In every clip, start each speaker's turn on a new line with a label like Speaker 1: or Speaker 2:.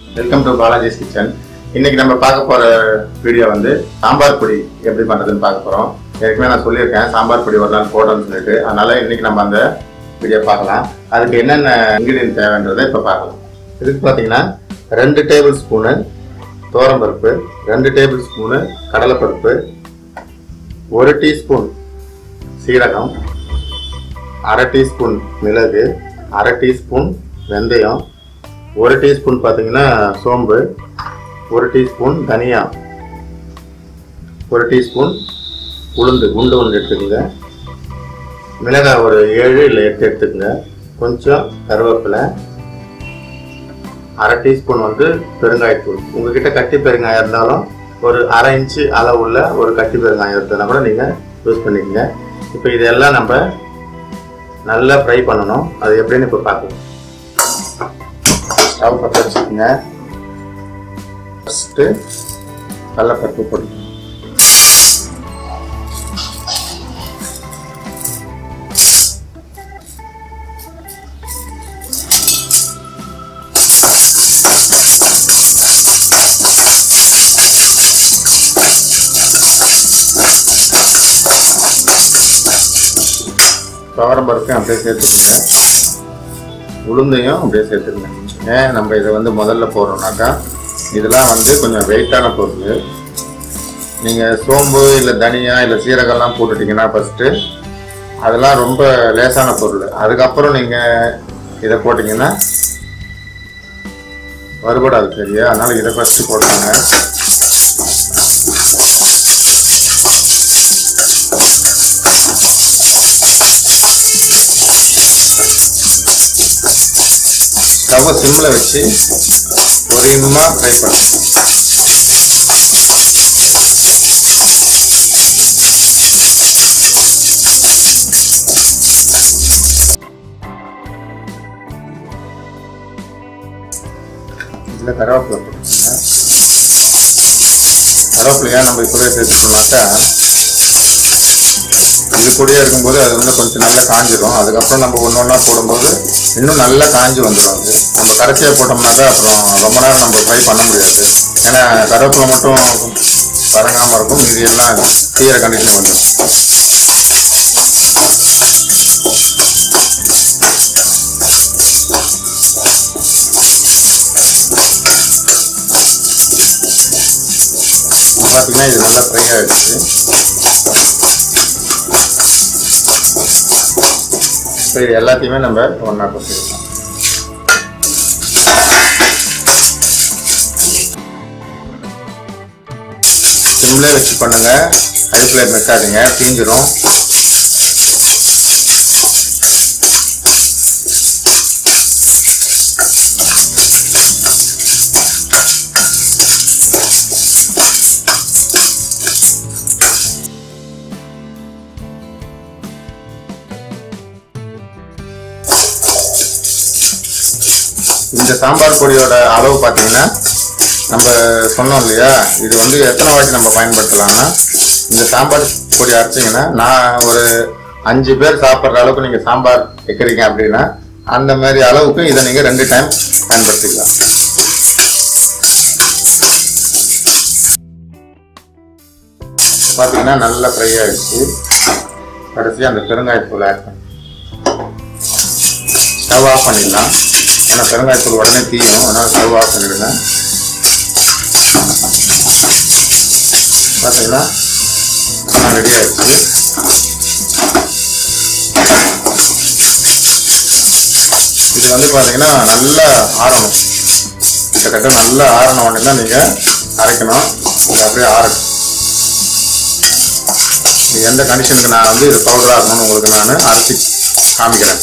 Speaker 1: welcome to Balaji's kitchen இன்னைக்கு நம்ம பார்க்க போற வீடியோ வந்து சாம்பார் பொடி எப்படி பண்றதுன்னு பார்க்க போறோம் ஏற்கனவே நான் சொல்லியிருக்கேன் சாம்பார் பொடி ஒரு நாள் போட்டோம்னு சொல்லிட்டு அதனால இன்னைக்கு நம்ம அந்த வீடியோ பார்க்கலாம் அதுக்கு என்னென்ன இன்கிரீடியன்ட் தேவைன்றதை இப்போ பார்க்கலாம் இதுக்கு பார்த்தீங்கன்னா ரெண்டு டேபிள் ஸ்பூனு பருப்பு ரெண்டு டேபிள் ஸ்பூனு கடலைப்பருப்பு ஒரு டீஸ்பூன் சீரகம் அரை டீஸ்பூன் மிளகு அரை டீஸ்பூன் வெந்தயம் ஒரு டீஸ்பூன் பார்த்தீங்கன்னா சோம்பு ஒரு டீஸ்பூன் தனியா ஒரு டீஸ்பூன் உளுந்து குண்டு உளுந்து எடுத்துக்கோங்க மிளகாய் ஒரு ஏழு இல்லை எட்டு எடுத்துக்கோங்க கொஞ்சம் கருவேப்பிலை அரை டீஸ்பூன் வந்து பெருங்காயத்தூள் உங்ககிட்ட கட்டி பெருங்காயம் இருந்தாலும் ஒரு அரை இன்ச்சு அளவுள்ள ஒரு கட்டி பெருங்காயம் எடுத்ததுனா கூட நீங்கள் யூஸ் பண்ணிக்கங்க இப்போ இதெல்லாம் நம்ம நல்லா ஃப்ரை பண்ணணும் அது எப்படின்னு இப்போ பார்க்கலாம் ஸ்டவ் பற்ற வச்சுக்கோங்க ஃபஸ்ட்டு கடலப்பருப்பு போட்டு துவரம் பருப்பையும் அப்படியே சேர்த்துக்கோங்க உளுந்தையும் அப்படியே சேர்த்துருங்க ஏன் நம்ம இதை வந்து முதல்ல போடுறோம்னாக்கா இதெல்லாம் வந்து கொஞ்சம் வெயிட்டான பொருள் நீங்கள் சோம்பு இல்லை தனியா இல்லை சீரகம்லாம் போட்டுட்டிங்கன்னா ஃபஸ்ட்டு அதெல்லாம் ரொம்ப லேசான பொருள் அதுக்கப்புறம் நீங்கள் இதை போட்டிங்கன்னா வருபடாது சரியா அதனால் இதை ஃபஸ்ட்டு போட்டுருங்க ஸ்டவ்வை சிம்மில் வச்சு பொரியமாக ஃப்ரை பண்ணுங்க இதில் கருவேப்பிலை போட்டுக்கோங்க கருவேப்பிலையா நம்ம இப்போவே சேர்த்துட்டோம்னாக்கா இது கூடயே இருக்கும்போது அது வந்து கொஞ்சம் நல்லா காஞ்சிரும் அதுக்கப்புறம் நம்ம ஒன்று ஒன்றா போடும்போது இன்னும் நல்லா காஞ்சி வந்துடும் அது நம்ம கடைசியாக போட்டோம்னாக்கா அப்புறம் ரொம்ப நேரம் நம்ம ஃப்ரை பண்ண முடியாது ஏன்னா கருவேப்பிலை மட்டும் வதங்காமல் இருக்கும் இது எல்லாம் தீர கண்டிஷன் வந்துடும் பார்த்தீங்கன்னா இது நல்லா ஃப்ரை ஆகிடுச்சு இப்போ இது எல்லாத்தையுமே நம்ம ஒன்றா கொட்டிடலாம் சிம்லே வச்சு பண்ணுங்க ஹை ஃப்ளேம் வைக்காதீங்க தீஞ்சிரும் இந்த சாம்பார் பொடியோட அளவு பார்த்தீங்கன்னா நம்ம சொன்னோம் இல்லையா இது வந்து எத்தனை வாட்டி நம்ம பயன்படுத்தலாம்னா இந்த சாம்பார் பொடி அரைச்சிங்கன்னா நான் ஒரு அஞ்சு பேர் சாப்பிட்ற அளவுக்கு நீங்கள் சாம்பார் வைக்கிறீங்க அப்படின்னா அந்த மாதிரி அளவுக்கு இதை நீங்கள் ரெண்டு டைம் பயன்படுத்திக்கலாம் பார்த்தீங்கன்னா நல்லா ஃப்ரை ஆகிடுச்சு கடைசியாக அந்த பெருங்காயத்தூள் ஆட் பண்ணி ஸ்டவ் ஆஃப் பண்ணிடலாம் ஏன்னா பெருங்காயத்தூள் உடனே தீயும் அதனால் ஸ்டவ் ஆஃப் பண்ணிடுங்க பார்த்தீங்கன்னா ரெடி ஆயிடுச்சு இது வந்து பார்த்தீங்கன்னா நல்லா ஆறணும் கிட்டத்தட்ட நல்லா ஆறணும் உடனே தான் நீங்கள் அரைக்கணும் இது அப்படியே ஆறணும் இது எந்த கண்டிஷனுக்கு நான் வந்து இது பவுடர் ஆகணும்னு உங்களுக்கு நான் அரைச்சி காமிக்கிறேன்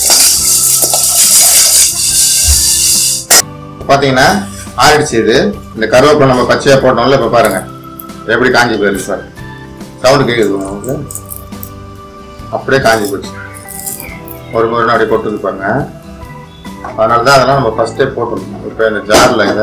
Speaker 1: பார்த்தீங்கன்னா ஆயிடுச்சு இது இந்த கருவேப்பிலை நம்ம பச்சையாக போட்டோம்ல இப்போ பாருங்க எப்படி காஞ்சி போயிருக்கு சார் சவுண்டு கேட்குது உங்களுக்கு அப்படியே காஞ்சி போச்சு ஒரு முறை அப்படியே போட்டு பாருங்க அதனால தான் அதெல்லாம் நம்ம ஃபஸ்ட்டே போட்டுருந்தோம் இப்போ இந்த ஜாரில் இதை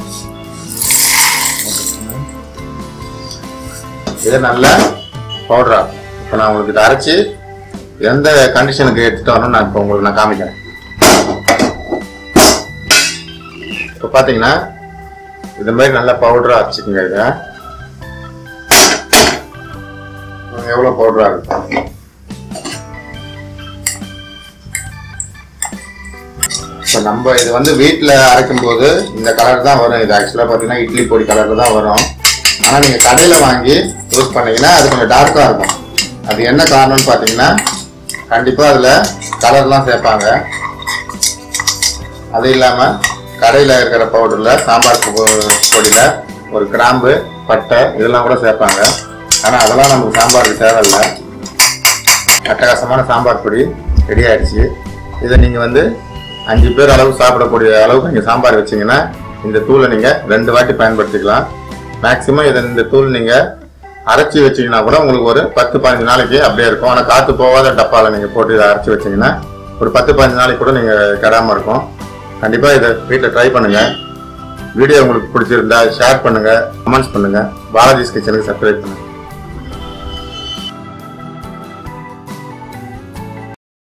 Speaker 1: இது நல்லா பவுடரா இப்போ நான் உங்களுக்கு இதை அரைச்சி எந்த கண்டிஷனுக்கு எடுத்துட்டு வரணும் நான் இப்போ உங்களுக்கு நான் காமிக்கிறேன் இப்போ பார்த்தீங்கன்னா இது மாதிரி நல்லா பவுடரா அரைச்சிக்கோங்க இதை எவ்வளோ பவுடரா இருக்கும் இப்போ நம்ம இது வந்து வீட்டில் அரைக்கும் போது இந்த கலர் தான் வரும் இது ஆக்சுவலாக பார்த்தீங்கன்னா இட்லி பொடி கலரில் தான் வரும் ஆனால் நீங்கள் கடையில் வாங்கி யூஸ் பண்ணீங்கன்னா அது கொஞ்சம் டார்க்காக இருக்கும் அது என்ன காரணம்னு பார்த்தீங்கன்னா கண்டிப்பாக அதில் கலர்லாம் சேர்ப்பாங்க அது இல்லாமல் கடையில் இருக்கிற பவுடரில் சாம்பார் பொடியில் ஒரு கிராம்பு பட்டை இதெல்லாம் கூட சேர்ப்பாங்க ஆனால் அதெல்லாம் நமக்கு சாம்பாருக்கு தேவையில்லை அட்டகாசமான சாம்பார் பொடி ரெடி ஆயிடுச்சு இதை நீங்கள் வந்து அஞ்சு பேர் அளவு சாப்பிடக்கூடிய அளவுக்கு நீங்கள் சாம்பார் வச்சீங்கன்னா இந்த தூளை நீங்கள் ரெண்டு வாட்டி பயன்படுத்திக்கலாம் மேக்ஸிமம் இதை இந்த தூள் நீங்கள் அரைச்சி வச்சீங்கன்னா கூட உங்களுக்கு ஒரு பத்து பதினஞ்சு நாளைக்கு அப்படியே இருக்கும் ஆனால் காற்று போகாத டப்பாவில் நீங்கள் போட்டு இதை அரைச்சி வச்சீங்கன்னா ஒரு பத்து பதினஞ்சு நாளைக்கு கூட நீங்கள் கெடாமல் இருக்கும் கண்டிப்பாக இதை வீட்டில் ட்ரை பண்ணுங்கள் வீடியோ உங்களுக்கு பிடிச்சிருந்தா ஷேர் பண்ணுங்கள் கமெண்ட்ஸ் பண்ணுங்கள் பாலாஜிஸ் கிச்சனுக்கு சப்ஸ்கிரைப் பண்ணுங்கள்